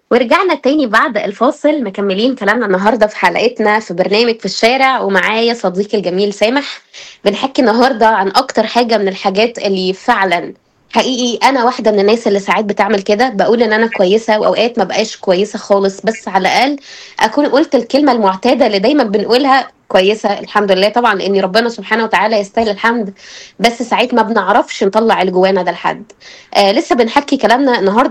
ورجعنا تاني بعد الفاصل مكملين كلامنا النهارده في حلقتنا في برنامج في الشارع ومعايا صديقي الجميل سامح بنحكي النهارده عن اكتر حاجه من الحاجات اللي فعلا حقيقي انا واحده من الناس اللي ساعات بتعمل كده بقول ان انا كويسه واوقات ما بقاش كويسه خالص بس على الاقل اكون قلت الكلمه المعتاده اللي دايما بنقولها كويسه الحمد لله طبعا لان ربنا سبحانه وتعالى يستاهل الحمد بس ساعات ما بنعرفش نطلع اللي جوانا ده لحد آه لسه بنحكي كلامنا النهارده